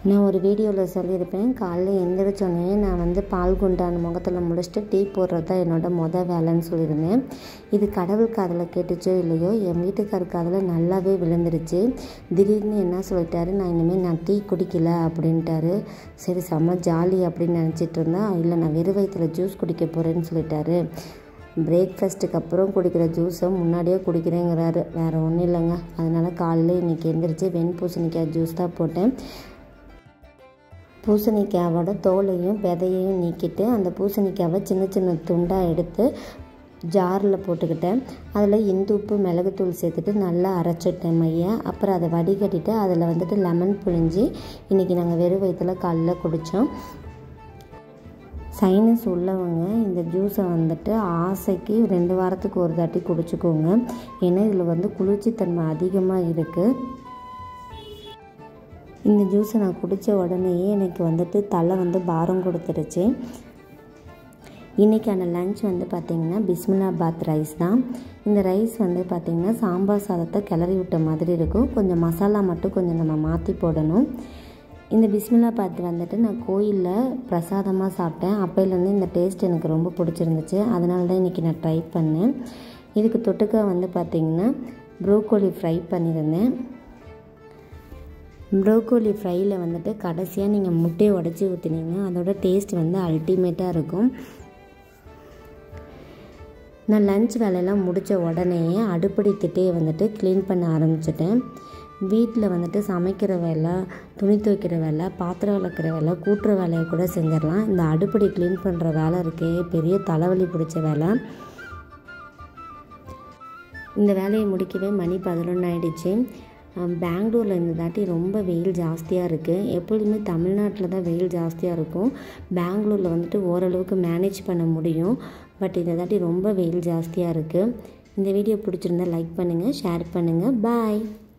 நான் ஒரு வீடியோவில் சொல்லியிருப்பேன் காலைல எழுந்திரிச்சோடனே நான் வந்து பால் குண்டான முகத்தில் முடிச்சுட்டு டீ போடுறது தான் என்னோடய மொதல் வேலைன்னு சொல்லியிருந்தேன் இது கடவுள் காதில் கேட்டுச்சோ இல்லையோ என் வீட்டுக்கார் காதில் நல்லாவே விழுந்துருச்சு திடீர்னு என்ன சொல்லிட்டாரு நான் இனிமேல் நான் டீ குடிக்கல அப்படின்ட்டாரு சரி செம்ம ஜாலி அப்படின்னு நினச்சிட்டு இருந்தா இல்லை நான் வெறும் வயிற்றில் ஜூஸ் குடிக்க போகிறேன்னு சொல்லிட்டாரு பிரேக்ஃபாஸ்ட்டுக்கு அப்புறம் குடிக்கிற ஜூஸை முன்னாடியே குடிக்கிறேங்கிறாரு வேறு ஒன்றும் இல்லைங்க அதனால் காலையில் இன்றைக்கி எழுந்திரிச்சு வெண் பூசணிக்காய் ஜூஸ் தான் போட்டேன் பூசணிக்காவோட தோலையும் விதையையும் நீக்கிட்டு அந்த பூசணிக்காவை சின்ன சின்ன துண்டாக எடுத்து ஜாரில் போட்டுக்கிட்டேன் அதில் இந்து உப்பு மிளகுத்தூள் சேர்த்துட்டு நல்லா அரைச்சிட்டேன் மைய அப்புறம் அதை வடிகட்டிட்டு அதில் வந்துட்டு லெமன் புழிஞ்சி இன்றைக்கி நாங்கள் வெறும் வயிற்றில் காலைல குடித்தோம் சைனஸ் உள்ளவங்க இந்த ஜூஸை வந்துட்டு ஆசைக்கு ரெண்டு வாரத்துக்கு ஒரு தாட்டி குடிச்சுக்கோங்க ஏன்னா இதில் வந்து குளிர்ச்சித்தன்மை அதிகமாக இருக்குது இந்த ஜூஸை நான் குடித்த உடனேயே எனக்கு வந்துட்டு தலை வந்து பாரம் கொடுத்துருச்சு இன்றைக்கான லஞ்ச் வந்து பார்த்திங்கன்னா பிஸ்மிலாபாத் ரைஸ் தான் இந்த ரைஸ் வந்து பார்த்திங்கன்னா சாம்பார் சாதத்தை கிளறி விட்ட மாதிரி இருக்கும் கொஞ்சம் மசாலா மட்டும் கொஞ்சம் நம்ம மாற்றி போடணும் இந்த பிஸ்மிலாபாத் வந்துட்டு நான் கோயிலில் பிரசாதமாக சாப்பிட்டேன் அப்போலேருந்து இந்த டேஸ்ட் எனக்கு ரொம்ப பிடிச்சிருந்துச்சு அதனால தான் இன்றைக்கி நான் ட்ரை பண்ணேன் இதுக்கு தொட்டுக்க வந்து பார்த்திங்கன்னா ப்ரோக்கோலி ஃப்ரை பண்ணியிருந்தேன் ப்ரோக்கோலி ஃப்ரையில் வந்துட்டு கடைசியாக நீங்கள் முட்டையை உடச்சி ஊற்றினீங்கன்னா அதோட டேஸ்ட் வந்து அல்டிமேட்டாக இருக்கும் நான் லஞ்ச் வேலையெல்லாம் முடித்த உடனேயே அடுப்படி திட்டையை வந்துட்டு க்ளீன் பண்ண ஆரம்பிச்சிட்டேன் வீட்டில் வந்துட்டு சமைக்கிற வேலை துணி துவைக்கிற வேலை பாத்திரம் விளக்குற வேலை கூட்டுற வேலையை கூட செஞ்சிடலாம் இந்த அடுப்படி க்ளீன் பண்ணுற வேலை இருக்கே பெரிய தலைவலி பிடிச்ச வேலை இந்த வேலையை முடிக்கவே மணி பதினொன்று ஆயிடுச்சு பெங்களூரில் இந்த தாட்டி ரொம்ப வெயில் ஜாஸ்தியாக இருக்குது எப்பொழுதுமே தமிழ்நாட்டில் தான் வெயில் ஜாஸ்தியாக இருக்கும் பெங்களூரில் வந்துட்டு ஓரளவுக்கு மேனேஜ் பண்ண முடியும் பட் இந்த தாட்டி ரொம்ப வெயில் ஜாஸ்தியாக இருக்குது இந்த வீடியோ பிடிச்சிருந்தா லைக் பண்ணுங்கள் ஷேர் பண்ணுங்கள் பாய்